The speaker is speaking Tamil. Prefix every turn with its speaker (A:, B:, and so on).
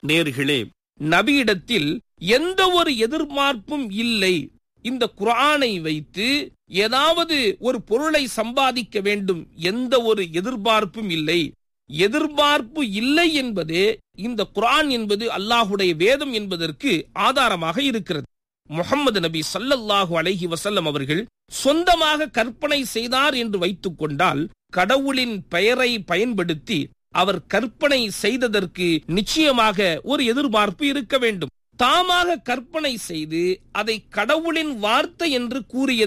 A: நேர்களே நபியிடத்தில் எந்த ஒரு எதிர்பார்ப்பும் இல்லை இந்த குர்ஆனை வைத்து ஏதாவது ஒரு பொருளை சம்பாதிக்க வேண்டும் எந்த ஒரு எதிர்பார்ப்பும் இல்லை எதிர்பார்ப்பு இல்லை என்பதே இந்த குர்ஆன் என்பது அல்லாஹுடைய வேதம் என்பதற்கு ஆதாரமாக இருக்கிறது முகமது நபி சல்லல்லாஹு அலைஹி வசல்லம் அவர்கள் சொந்தமாக கற்பனை செய்தார் என்று வைத்துக் கொண்டால் கடவுளின் பெயரை பயன்படுத்தி அவர் கற்பனை செய்ததற்கு நிச்சயமாக ஒரு எதிர்பார்ப்பு இருக்க வேண்டும் தாமாக கற்பனை செய்து அதை கடவுளின் வார்த்தை என்று கூறியது